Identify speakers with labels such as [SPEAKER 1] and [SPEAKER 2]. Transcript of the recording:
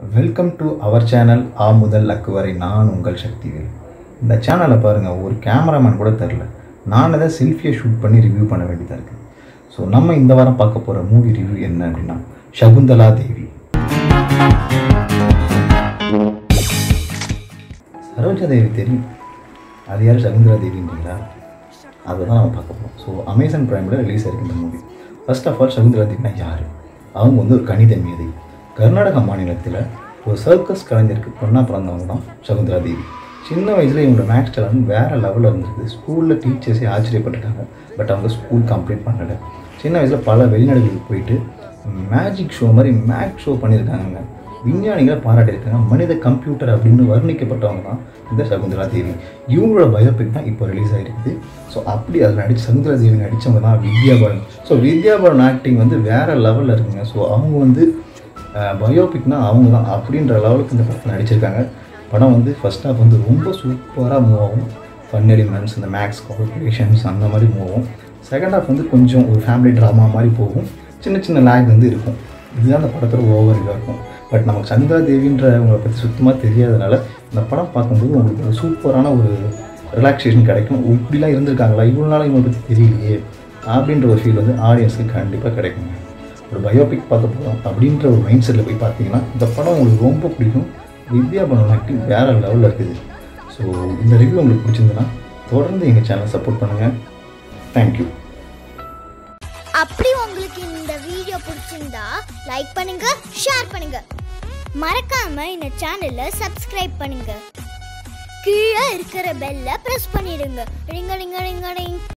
[SPEAKER 1] welcome to our channel ஆ முதல் அக்கு வரை நான் உங்கள் சக்திவேல் இந்த சேனலை பாருங்கள் ஒரு கேமராமேன் கூட தெரில நான் அதை செல்ஃபியை ஷூட் பண்ணி ரிவ்யூ பண்ண வேண்டியதாக இருக்குது ஸோ நம்ம இந்த வாரம் பார்க்க போகிற மூவி ரிவ்யூ என்ன அப்படின்னா சகுந்தலா தேவி சரோஜா தேவி தெரியும் அது யார் சகுந்தலா தேவின்றீங்களா அதுதான் நம்ம பார்க்க போகிறோம் ஸோ அமேசான் ப்ரைமில் ரிலீஸ் ஆயிருக்கு இந்த movie first of all Shakuntala தேவினா யார் அவங்க வந்து ஒரு கணித மேதை கர்நாடகா மாநிலத்தில் ஒரு சர்க்கஸ் கலைஞருக்கு பொண்ணாக பிறந்தவங்க தான் சகுந்தலா தேவி சின்ன வயசில் இவங்களோட மேக்ஸ் டேலண்ட் வேறு லெவலில் இருந்திருக்கு ஸ்கூலில் டீச்சர்ஸே ஆச்சரியப்பட்டிருக்காங்க பட் அவங்க ஸ்கூல் கம்ப்ளீட் பண்ணலை சின்ன வயசில் பல வெளிநாடுகளுக்கு போயிட்டு மேஜிக் ஷோ மாதிரி மேக் ஷோ பண்ணியிருக்காங்க விஞ்ஞானிகளை பாராட்டியிருக்காங்க மனித கம்ப்யூட்டர் அப்படின்னு வர்ணிக்கப்பட்டவங்க தான் இந்த சகுந்தலா தேவி இவங்களோட பயோபிக் தான் இப்போ ரிலீஸ் ஆகிருக்குது ஸோ அப்படி அதில் நடிச்சு சகுந்தலா தேவி நடித்தவங்க தான் வித்யா பாலன் ஸோ வித்யா பாலன் ஆக்டிங் வந்து வேறு லெவலில் இருக்குங்க ஸோ அவங்க வந்து பயோபிக்னா அவங்க தான் அப்படின்ற லெவலுக்கு இந்த படத்தில் நடிச்சிருக்காங்க படம் வந்து ஃபஸ்ட் ஹாஃப் வந்து ரொம்ப சூப்பராக மூவ் ஆகும் ஃபன் எலிமெண்ட்ஸ் இந்த மேக்ஸ் கால்குலேஷன்ஸ் அந்த மாதிரி மூவ் ஆகும் செகண்ட் ஹாஃப் வந்து கொஞ்சம் ஒரு ஃபேமிலி ட்ராமா மாதிரி போகும் சின்ன சின்ன லேக் வந்து இருக்கும் இதுதான் அந்த படத்தோட ஓவர் இதாக இருக்கும் பட் நமக்கு சந்திரா தேவின்றவங்களை பற்றி சுத்தமாக தெரியாதனால இந்த படம் பார்க்கும்போது உங்களுக்கு ஒரு சூப்பரான ஒரு ரிலாக்ஸேஷன் கிடைக்கும் ஓ, இப்படிலாம் இருந்திருக்காங்களா இவ்வளோ நாள் இவங்களை பற்றி தெரியலையே அப்படின்ற ஒரு ஃபீல் வந்து ஆடியன்ஸுக்கு கண்டிப்பாக கிடைக்குங்க ஒரு பயோபிக் பார்க்க போகிறோம் அப்படின்ற ஒரு மைண்ட் செட்டில் போய் பார்த்தீங்கன்னா இந்த படம் உங்களுக்கு ரொம்ப பிடிக்கும் வித்யா பவன் ஆக்டிங் வேறு லெவலில் இருக்குது ஸோ இந்த ரிவ்யூ உங்களுக்கு பிடிச்சிருந்ததுன்னா தொடர்ந்து எங்கள் சேனலை சப்போர்ட் பண்ணுங்கள் தேங்க்யூ
[SPEAKER 2] அப்படி உங்களுக்கு இந்த வீடியோ பிடிச்சிருந்தா லைக் பண்ணுங்க ஷேர் பண்ணுங்க மறக்காம இந்த சேனலை சப்ஸ்கிரைப் பண்ணுங்க கீழே இருக்கிற பெல்ல பிரஸ் பண்ணிடுங்க ரிங்க ரிங்க ரிங்க ரிங்